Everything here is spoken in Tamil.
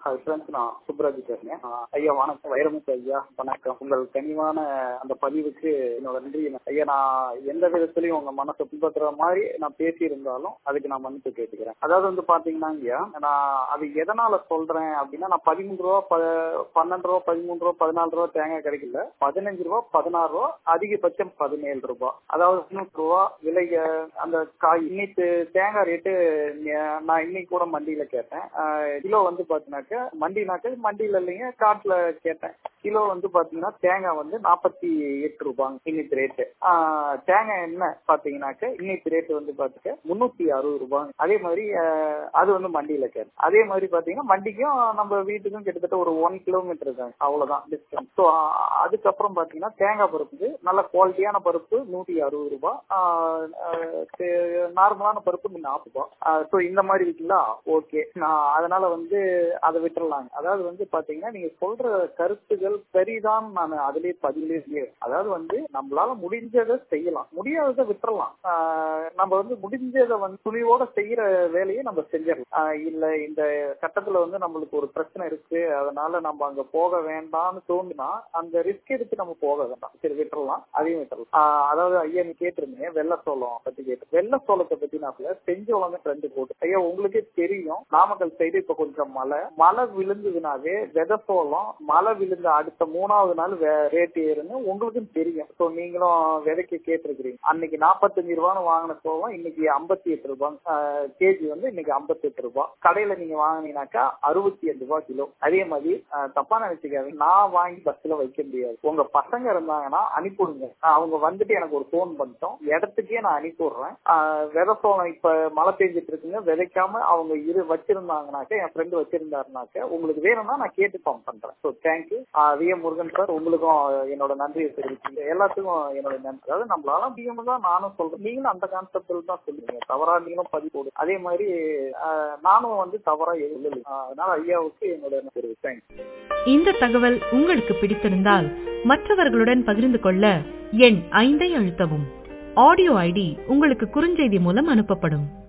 ஃப்ரெண்ட்ஸ் நான் சுப்ராஜ் பேசுறேன் ஆ, ஐயா வணக்கம் வைரமுத்து ஐயா வணக்கம் உங்கள் கனிவான அந்த பதிவுக்கு என்னோட நன்றி ஐயா நான் எந்த விதத்திலையும் உங்க மனசை புண்படுத்துற மாதிரி நான் பேசி இருந்தாலும் அதுக்கு நான் மன்னிப்பு கேட்டுக்கிறேன் அதாவது வந்து பாத்தீங்கன்னா ஐயா நான் அது எதனால சொல்றேன் அப்படின்னா நான் பதிமூன்று ரூபா ப- பன்னெண்டு ரூபா பதிமூன்று ரூபா பதினாலு ரூபா தேங்காய் கிடைக்கல பதினஞ்சு ரூபா பதினாறு ரூபா அதிகபட்சம் பதினேழு ரூபாய் அதாவது தொண்ணூறு ரூபா விலை அஹ், அந்த காய் இன்னைக்கு தேங்காய் ரேட்டு நான் இன்னைக்கு கூட மண்டியில கேட்டேன் அஹ், கிலோ வந்து பாத்தீங்கன்னாக்க மண்டினாக்க மண்டியில இல்லைங்க காட்டுல கேட்டேன் கிலோ வந்து பாத்தீங்கன்னா தேங்காய் வந்து நாற்பத்தி எட்டு ரூபாங்க இன்னைக்கு ரேட்டு தேங்காய் எண்ணெய் பாத்தீங்கன்னாக்க இன்னைக்கு ரேட்டு வந்து பாத்துக்க முன்னூத்தி அறுபது ரூபாய் அதே மாதிரி அஹ், அது வந்து மண்டியில கேட்டேன் அதே மாதிரி பாத்தீங்கன்னா மண்டிக்கும் நம்ம வீட்டுக்கும் கிட்டத்தட்ட ஒரு ஒன் கிலோமீட்டர் தாங்க அவ்வளவுதான் டிஸ்டன்ஸ் ஸோ அதுக்கப்புறம் பாத்தீங்கன்னா தேங்காய் பருப்புக்கு நல்ல குவாலிட்டியான பருப்பு நூத்தி அறுபது ரூபாய் நார்மலான பருப்பு நாற்பது ரூபாய் ஸோ இந்த மாதிரி இருக்குங்களா ஓகே நான் அதனால வந்து அதை விட்டுறலாங்க அதாவது வந்து பாத்தீங்கன்னா நீங்க சொல்ற கருத்துகள் சரிதான் நான் அதுலயே பதிலே அதாவது வந்து நம்மளால முடிஞ்சதை செய்யலாம் முடியாததை விட்டுறலாம் ஆஹ் நம்ம வந்து முடிஞ்சதை வந்து துணிவோட செய்யற வேலையை நம்ம செஞ்சிடலாம் ஆஹ் இல்ல இந்த கட்டத்துல வந்து நம்மளுக்கு ஒரு பிரச்சனை இருக்கு அதனால நம்ம அங்க போக வேண்டாம்னு தோணுனா அந்த ரிஸ்க் எடுத்து நம்ம போக வேண்டாம் சரி விட்டுறலாம் அதையும் விட்டுறலாம் ஆஹ் அதாவது ஐயா நீ கேட்டிருந்தீங்க வெள்ளை சோளம் பத்தி கேட்டு வெள்ளை சோளத்தை பத்தி நான் செஞ்சோளம் ரெண்டு போட்டு ஐயா உங்களுக்கே தெரியும் நாமக்கல் சைடு இப்ப கொஞ்சம் மழை மழை விழுந்ததுனாவே விதை சோளம் மழை விழுந்த அடுத்த மூணாவது நாள் ரேட் ஏறுன்னு உங்களுக்கும் தெரியும் ஸோ நீங்களும் விதைக்கு கேட்டிருக்கிறீங்க அன்னைக்கு நாற்பத்தஞ்சு ரூபான்னு வாங்கின சோளம் இன்னைக்கு ஐம்பத்தி எட்டு ரூபாய் கேஜி வந்து இன்னைக்கு ஐம்பத்தி எட்டு ரூபாய் கடையில நீங்க வாங்கினீங்கன்னாக்கா அறுபத்தி அஞ்சு ரூபாய் கிலோ அதே மாதிரி ஆஹ் தப்பா நினைச்சுக்காதீங்க நான் வாங்கி பஸ்ல வைக்க முடியாது உங்க பசங்க இருந்தாங்கன்னா அனுப்பிவிடுங்க அவங்க வந்துட்டு எனக்கு ஒரு ஃபோன் பண்ணிட்டோம் இடத்துக்கே நான் அனுப்பி விடுறேன் ஆஹ் விதை சோளம் இப்ப மழை பெஞ்சிட்டு இருக்குங்க விதைக்காம அவங்க இரு வச்சிருந்தாங்கனாக்க என் ஃப்ரெண்டு வச்சிருந்தாருனாக்க உங்களுக்கு வேணும்னா நான் கேட்டு ஃபார்ம் பண்றேன் so thank you V M Murugan sir உங்களுக்கும் என்னோட நன்றியை தெரிவிச்சுங்க எல்லாத்துக்கும் என்னோட நன்றி அதாவது நம்மளால முடியும் தான் நானும் சொல்றேன் நீங்களும் அந்த கான்செப்டில் தான் சொல்லுங்க தவறா நீங்களும் பதிவு போடு அதே மாதிரி ஆஹ் நானும் வந்து தவறா எழுதல அதனால ஐயாவுக்கு என்னோட நன்றி தேங்க்யூ இந்த தகவல் உங்களுக்கு பிடித்திருந்தால் மற்றவர்களுடன் பகிர்ந்து கொள்ள எண் ஐந்தை அழுத்தவும் ஆடியோ ஐடி உங்களுக்கு குறுஞ்செய்தி மூலம் அனுப்பப்படும்